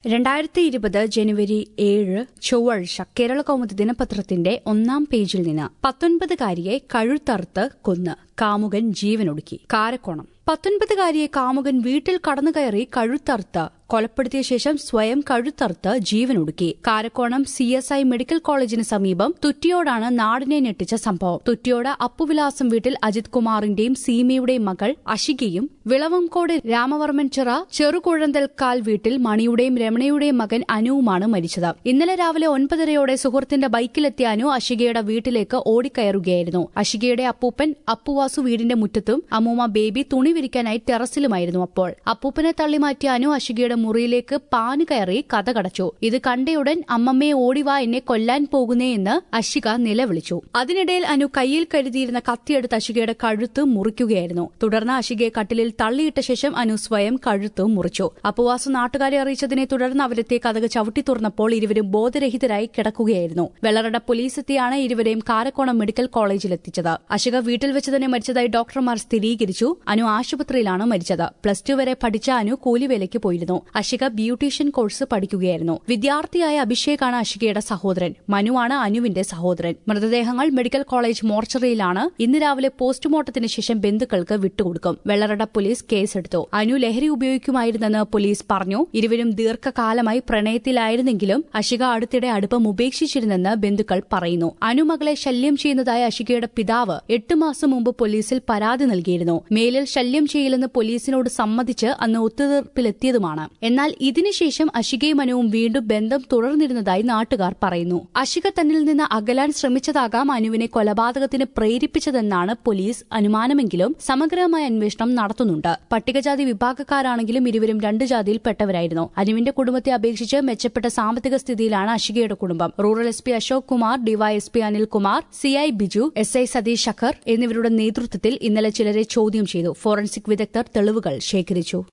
രണ്ടായിരത്തി ഇരുപത് ജനുവരി ഏഴ് ചൊവ്വാഴ്ച കേരള കൗമുദി ദിനപത്രത്തിന്റെ ഒന്നാം പേജിൽ നിന്ന് പത്തൊൻപതുകാരിയെ കഴുത്തറുത്ത് കൊന്ന് കാമുകൻ ജീവനൊടുക്കി കാരക്കോണം പത്തൊൻപതുകാരിയെ കാമുകൻ വീട്ടിൽ കടന്നുകയറി കഴുത്തറുത്ത് കൊലപ്പെടുത്തിയ ശേഷം സ്വയം കഴുത്തറുത്ത് ജീവനൊടുക്കി Karakonam C S I medical കോളേജിന് സമീപം തുറ്റിയോടാണ് നാടിനെ ഞെട്ടിച്ച സംഭവം തുറ്റിയോട് അപ്പുവിലാസം വീട്ടിൽ അജിത് കുമാറിന്റെയും സീമയുടെയും മകൾ അഷികയും വിളവംകോട് രാമവർമ്മൻ ചിറ ചെറുകുഴന്തൽക്കാൽ വീട്ടിൽ മണിയുടെയും രമണയുടെയും മകൻ അനുവുമാണ് മരിച്ചത് ഇന്നലെ രാവിലെ ഒൻപതരയോടെ സുഹൃത്തിന്റെ ബൈക്കിലെത്തിയ അനു അഷികയുടെ വീട്ടിലേക്ക് ഓടിക്കയറുകയായിരുന്നു അഷികയുടെ അപ്പൂപ്പൻ അപ്പുവാസു വീടിന്റെ മുറ്റത്തും അമ്മൂമ്മ ബേബി തുണി വിരിക്കാനായി ടെറസിലുമായിരുന്നു അപ്പോൾ അപ്പൂപ്പനെ തള്ളിമാറ്റിയ അനു അഷികയുടെ മുറിയിലേക്ക് പാന് കയറി കഥ കടച്ചു ഇത് കണ്ടയുടൻ അമ്മമ്മയെ ഓടിവാ എന്നെ കൊല്ലാൻ പോകുന്നേ എന്ന് അഷിക നിലവിളിച്ചു അതിനിടയിൽ അനു കയ്യിൽ കരുതിയിരുന്ന കത്തിയെടുത്ത് അഷികയുടെ കഴുത്ത് മുറിക്കുകയായിരുന്നു തുടർന്ന് അഷികയെ കട്ടിലിൽ തള്ളിയിട്ട ശേഷം അനു സ്വയം കഴുത്ത് മുറിച്ചു അപ്പുവാസു നാട്ടുകാരെ അറിയിച്ചതിനെ തുടർന്ന് അവരെത്തിയ കഥക് ചവിട്ടി തുറന്നപ്പോൾ ഇരുവരും ബോധരഹിതരായി കിടക്കുകയായിരുന്നു വെള്ളറട പോലീസ് എത്തിയാണ് ഇരുവരെയും കാരക്കോണം മെഡിക്കൽ കോളേജിലെത്തിച്ചത് അഷിക വീട്ടിൽ വെച്ച് തന്നെ മരിച്ചതായി ഡോക്ടർമാർ സ്ഥിരീകരിച്ചു അനു ആശുപത്രിയിലാണ് മരിച്ചത് പ്ലസ് ടു വരെ പഠിച്ച അനു കൂലിവേലയ്ക്ക് പോയിരുന്നു അഷിക ബ്യൂട്ടീഷ്യൻ കോഴ്സ് പഠിക്കുകയായിരുന്നു വിദ്യാർത്ഥിയായ അഭിഷേകാണ് അഷികയുടെ സഹോദരൻ മനുവാണ് അനുവിന്റെ സഹോദരൻ മൃതദേഹങ്ങൾ മെഡിക്കൽ കോളേജ് മോർച്ചറിയിലാണ് ഇന്ന് രാവിലെ പോസ്റ്റ്മോർട്ടത്തിന് ശേഷം ബന്ധുക്കൾക്ക് വിട്ടുകൊടുക്കും വെള്ളറട പോലീസ് കേസെടുത്തു അനു ലഹരി ഉപയോഗിക്കുമായിരുന്നെന്ന് പോലീസ് പറഞ്ഞു ഇരുവരും ദീർഘകാലമായി പ്രണയത്തിലായിരുന്നെങ്കിലും അഷിക അടുത്തിടെ അടുപ്പം ഉപേക്ഷിച്ചിരുന്നെന്ന് ബന്ധുക്കൾ പറയുന്നു അനുമകളെ ശല്യം ചെയ്യുന്നതായ അഷികയുടെ പിതാവ് എട്ട് മാസം മുമ്പ് പോലീസിൽ പരാതി നൽകിയിരുന്നു മേലിൽ ശല്യം ചെയ്യില്ലെന്ന് പോലീസിനോട് സമ്മതിച്ച് അന്ന് ഒത്തുതീർപ്പിലെത്തിയതുമാണ് എന്നാൽ ഇതിനുശേഷം അഷികയും അനുവും വീണ്ടും ബന്ധം തുടർന്നിരുന്നതായി നാട്ടുകാർ പറയുന്നു അഷിക തന്നിൽ നിന്ന് അകലാൻ ശ്രമിച്ചതാകാം അനുവിനെ കൊലപാതകത്തിന് പ്രേരിപ്പിച്ചതെന്നാണ് പോലീസ് അനുമാനമെങ്കിലും സമഗ്രമായ അന്വേഷണം നടത്തുന്നുണ്ട് പട്ടികജാതി വിഭാഗക്കാരാണെങ്കിലും ഇരുവരും രണ്ട് ജാതിയിൽപ്പെട്ടവരായിരുന്നു അനുവിന്റെ കുടുംബത്തെ അപേക്ഷിച്ച് മെച്ചപ്പെട്ട സാമ്പത്തിക സ്ഥിതിയിലാണ് അഷികയുടെ കുടുംബം rural S P Ashok Kumar DYSP Anilkumar CI Biju S I Satheesh Sekhar എന്നിവരുടെ നേതൃത്വത്തിൽ ഇന്നലെ ചിലരെ ചോദ്യം ചെയ്തു ഫോറൻസിക് വിദഗ്ധർ തെളിവുകൾ ശേഖരിച്ചു